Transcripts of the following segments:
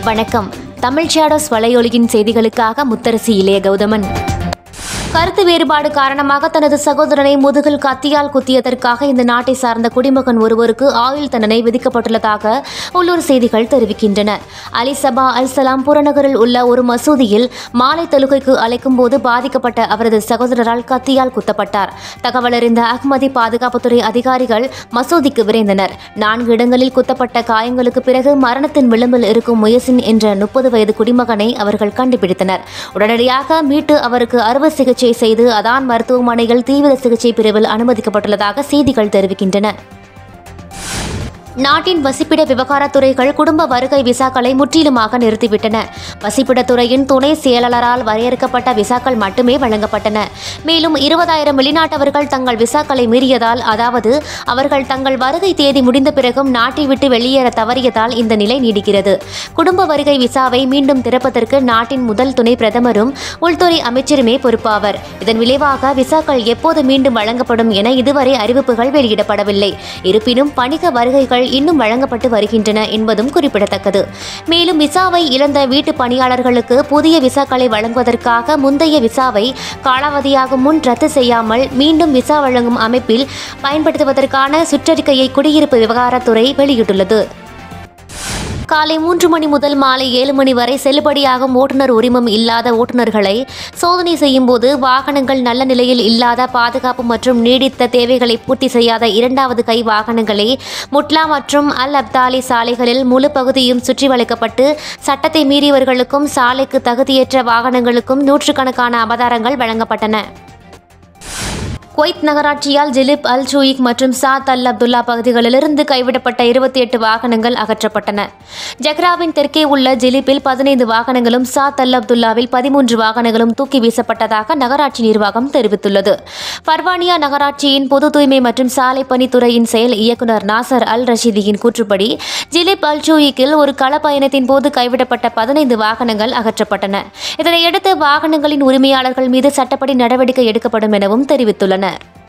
வணக்கம் தமிழ் ஷேடோஸ் வலையொலியின் செய்திகளுக்காக முத்தரசி இளைய கௌதமன் கருத்து வேறுபாடு காரணமாக தனது சகோதரனை முதுகில் கத்தியால் குத்தியதற்காக இந்த நாட்டை சார்ந்த குடிமகன் ஒருவருக்கு ஆயுள் தண்டனை விதிக்கப்பட்டுள்ளதாக உள்ளூர் செய்திகள் தெரிவிக்கின்றன அலி சபா அல் சலாம் புறநகரில் உள்ள ஒரு மசூதியில் மாலை தொழுகைக்கு அழைக்கும் போது பாதிக்கப்பட்ட அவரது சகோதரரால் கத்தியால் குத்தப்பட்டார் தகவல் அறிந்த அஹ்மதி பாதுகாப்புத்துறை அதிகாரிகள் மசூதிக்கு விரைந்தனர் நான்கு இடங்களில் குத்தப்பட்ட காயங்களுக்கு பிறகு மரணத்தின் விளிம்பில் இருக்கும் முயசின் என்ற முப்பது வயது குடிமகனை அவர்கள் கண்டுபிடித்தனர் உடனடியாக மீட்டு அவருக்கு அறுவை சிகிச்சை செய்து அதான் மருத்துவமனையில் தீவிர சிகிச்சை பிரிவில் அனுமதிக்கப்பட்டுள்ளதாக செய்திகள் தெரிவிக்கின்றன நாட்டின் வசிப்பிட விவகாரத்துறைகள் குடும்ப வருகை விசாக்களை முற்றிலுமாக நிறுத்திவிட்டன வசிப்பிடத்துறையின் துணை செயலாளரால் வரையறுக்கப்பட்ட விசாக்கள் மட்டுமே வழங்கப்பட்டன மேலும் இருபதாயிரம் வெளிநாட்டவர்கள் தங்கள் விசாக்களை மீறியதால் அதாவது அவர்கள் தங்கள் வருகை தேதி முடிந்த பிறகும் நாட்டை விட்டு வெளியேற தவறியதால் இந்த நிலை நீடிக்கிறது குடும்ப வருகை விசாவை மீண்டும் திறப்பதற்கு நாட்டின் முதல் துணை பிரதமரும் உள்துறை அமைச்சருமே பொறுப்பாவர் இதன் விளைவாக விசாக்கள் எப்போது மீண்டும் வழங்கப்படும் என இதுவரை அறிவிப்புகள் வெளியிடப்படவில்லை இருப்பினும் வணிக வருகைகள் இன்னும் வழங்கப்பட்டு வருகின்றன என்பதும் குறிப்பிடத்தக்கது மேலும் விசாவை இழந்த வீட்டு பணியாளர்களுக்கு புதிய விசாக்களை வழங்குவதற்காக முந்தைய விசாவை காலாவதியாகும் முன் ரத்து செய்யாமல் மீண்டும் விசா வழங்கும் அமைப்பில் பயன்படுத்துவதற்கான சுற்றறிக்கையை குடியிருப்பு விவகாரத்துறை வெளியிட்டுள்ளது காலை மூன்று மணி முதல் மாலை ஏழு மணி வரை செல்லுபடியாகும் ஓட்டுநர் உரிமம் இல்லாத ஓட்டுநர்களை சோதனை செய்யும் போது வாகனங்கள் நல்ல நிலையில் இல்லாத பாதுகாப்பு மற்றும் நீடித்த தேவைகளை பூர்த்தி செய்யாத இரண்டாவது கை வாகனங்களே முட்லா மற்றும் அல் அப்தாலி சாலைகளில் முழு பகுதியும் சுற்றி வளைக்கப்பட்டு சட்டத்தை மீறியவர்களுக்கும் சாலைக்கு தகுதியற்ற வாகனங்களுக்கும் நூற்றுக்கணக்கான அபதாரங்கள் வழங்கப்பட்டன குவைத் நகராட்சியால் ஜிலிப் அல் சூயிக் மற்றும் சாத் அல் அப்துல்லா பகுதிகளிலிருந்து கைவிடப்பட்ட இருபத்தி எட்டு வாகனங்கள் அகற்றப்பட்டன ஜக்ராவின் தெற்கே உள்ள ஜிலிப்பில் பதினைந்து வாகனங்களும் சாத் அல் அப்துல்லாவில் பதிமூன்று வாகனங்களும் தூக்கி வீசப்பட்டதாக நகராட்சி நிர்வாகம் தெரிவித்துள்ளது பர்வானியா நகராட்சியின் பொது தூய்மை மற்றும் சாலை பணித்துறையின் செயல் இயக்குநர் நாசர் அல் ரஷீதியின் கூற்றுப்படி ஜிலிப் அல் சூயிக்கில் ஒரு கள பயணத்தின் போது கைவிடப்பட்ட பதினைந்து வாகனங்கள் அகற்றப்பட்டன இதனையடுத்து வாகனங்களின் உரிமையாளர்கள் மீது சட்டப்படி நடவடிக்கை எடுக்கப்படும் எனவும் தெரிவித்துள்ளனர்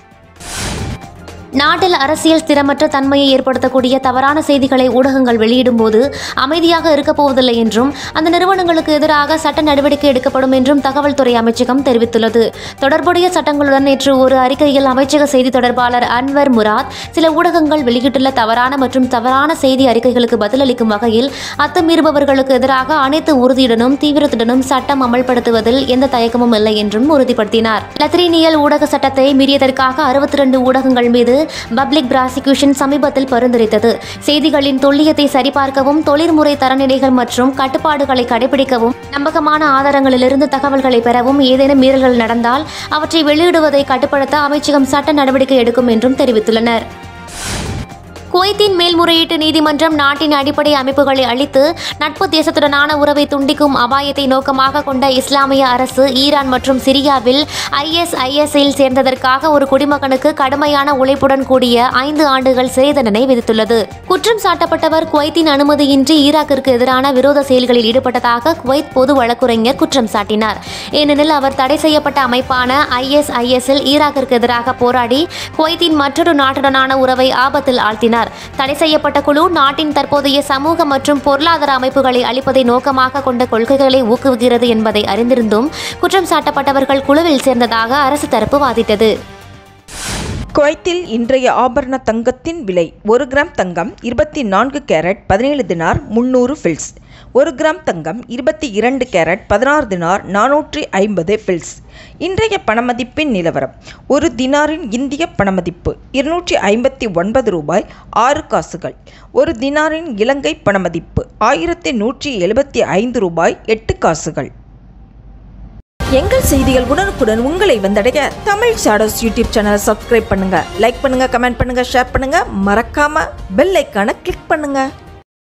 நாட்டில் அரசியல் ஸ்திரமற்ற தன்மையை ஏற்படுத்தக்கூடிய தவறான செய்திகளை ஊடகங்கள் வெளியிடும் போது அமைதியாக இருக்கப் போவதில்லை என்றும் அந்த நிறுவனங்களுக்கு எதிராக சட்ட நடவடிக்கை எடுக்கப்படும் என்றும் தகவல் துறை அமைச்சகம் தெரிவித்துள்ளது தொடர்புடைய சட்டங்களுடன் நேற்று ஒரு அறிக்கையில் அமைச்சக செய்தி தொடர்பாளர் அன்வர் முராத் சில ஊடகங்கள் வெளியிட்டுள்ள தவறான மற்றும் தவறான செய்தி அறிக்கைகளுக்கு பதிலளிக்கும் வகையில் அத்துமீறுபவர்களுக்கு எதிராக அனைத்து உறுதியுடனும் தீவிரத்துடனும் சட்டம் அமல்படுத்துவதில் எந்த தயக்கமும் இல்லை என்றும் உறுதிப்படுத்தினார் லத்ரீனியல் ஊடக சட்டத்தை மீறியதற்காக அறுபத்தி ரெண்டு ஊடகங்கள் மீது பப்ளிக் பிராசிக்யூஷன் சமீபத்தில் பரிந்துரைத்தது செய்திகளின் துல்லியத்தை சரிபார்க்கவும் தொழில்முறை தரநிலைகள் மற்றும் கட்டுப்பாடுகளை கடைபிடிக்கவும் நம்பகமான ஆதாரங்களிலிருந்து தகவல்களை பெறவும் ஏதேனும் மீறல்கள் நடந்தால் அவற்றை வெளியிடுவதை கட்டுப்படுத்த அமைச்சகம் சட்ட நடவடிக்கை எடுக்கும் என்றும் தெரிவித்துள்ளனர் குவைத்தின் மேல்முறையீட்டு நீதிமன்றம் நாட்டின் அடிப்படை அமைப்புகளை அழித்து நட்பு தேசத்துடனான உறவை துண்டிக்கும் அபாயத்தை நோக்கமாக கொண்ட இஸ்லாமிய அரசு ஈரான் மற்றும் சிரியாவில் ஐஎஸ்ஐஎஸ்இல் சேர்ந்ததற்காக ஒரு குடிமகனுக்கு கடுமையான உழைப்புடன் கூடிய ஐந்து ஆண்டுகள் சிறை தண்டனை விதித்துள்ளது குற்றம் சாட்டப்பட்டவர் குவைத்தின் அனுமதியின்றி ஈராக்கிற்கு எதிரான விரோத செயல்களில் ஈடுபட்டதாக குவைத் பொது வழக்குரைஞர் குற்றம் சாட்டினார் ஏனெனில் அவர் தடை செய்யப்பட்ட அமைப்பான ஐஎஸ்ஐஎஸ்இல் ஈராக்கிற்கு எதிராக போராடி குவைத்தின் மற்றொரு நாட்டுடனான உறவை ஆபத்தில் ஆழ்த்தினார் தடை செய்யப்பட்ட குழு நாட்டின் தற்போதைய சமூக மற்றும் பொருளாதார அமைப்புகளை அளிப்பதை நோக்கமாக கொண்ட கொள்கைகளை ஊக்குவிக்கிறது என்பதை அறிந்திருந்தும் குற்றம் சாட்டப்பட்டவர்கள் குழுவில் சேர்ந்ததாக அரசு தரப்பு வாதிட்டது குவைத்தில் இன்றைய ஆபரண தங்கத்தின் விலை ஒரு கிராம் தங்கம் இருபத்தி நான்கு கேரட் பதினேழு தினார் முந்நூறு ஃபில்ஸ் ஒரு கிராம் தங்கம் இருபத்தி இரண்டு கேரட் பதினாறு தினார் நானூற்றி ஐம்பது ஃபில்ஸ் இன்றைய பணமதிப்பின் நிலவரம் ஒரு தினாரின் இந்திய பணமதிப்பு இருநூற்றி ஐம்பத்தி ஒன்பது ரூபாய் ஆறு காசுகள் ஒரு தினாரின் இலங்கை பணமதிப்பு ஆயிரத்தி நூற்றி எழுபத்தி ஐந்து ரூபாய் எட்டு காசுகள் எங்கள் செய்திகள் உடனுக்குடன் உங்களை வந்தடைய தமிழ் ஷாடோஸ் யூடியூப் சேனலை சப்ஸ்கிரைப் பண்ணுங்க லைக் பண்ணுங்க கமெண்ட் பண்ணுங்க ஷேர் பண்ணுங்க மறக்காம பெல் ஐக்கானை கிளிக் பண்ணுங்க